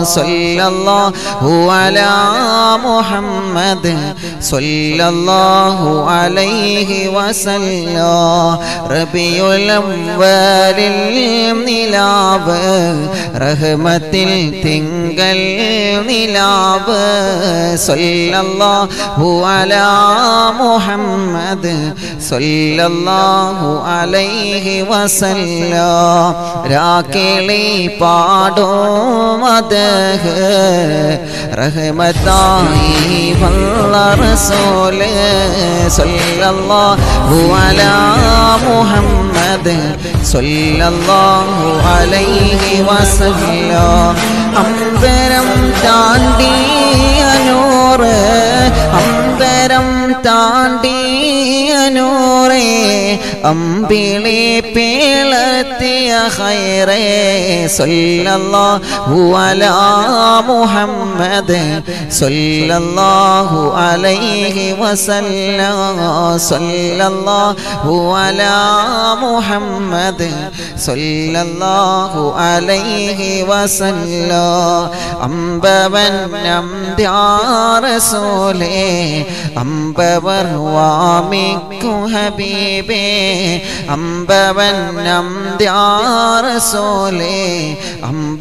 സല്ലല്ലാഹു അലാ മുഹമ്മദ് സല്ലല്ലാഹു അലൈഹി വസല്ലം റബിയുൽ അവ്വലിൽ നിലാവ് റഹ്മത്തിൽ തിങ്കൾ നിലാവ് സല്ലല്ലാഹു അലാ മുഹമ്മദ് സല്ലല്ലാഹു അലൈഹി വസല്ലം രാക്കിളി പാടോ മദഹ് റഹ്മത്തായി വല്ല റസൂല് സല്ലല്ലാഹു അലാ മുഹമ്മദ് സല്ലല്ലാഹു അലൈഹി വസല്ലം അമ്പരം താണ്ടിയ നൂറ് അമ്പരം താണ്ടിയ നൂറേ അമ്പിളി പിളർത്തിയ ഹൈറേ സല്ലല്ലാഹു അലാ മുഹമ്മദ് സല്ലല്ലാഹു അലൈഹി വസല്ലം സല്ലല്ലാഹു അലാ മുഹമ്മദ് സല്ലല്ലാഹു അലൈഹി വസല്ലം അമ്പവൻ നമ്പ്യാറസോലേ അമ്പവർ വാമിക്കു ഹബീബേ അമ്പവൻ നമ്പ്യാറസോലേ അമ്പ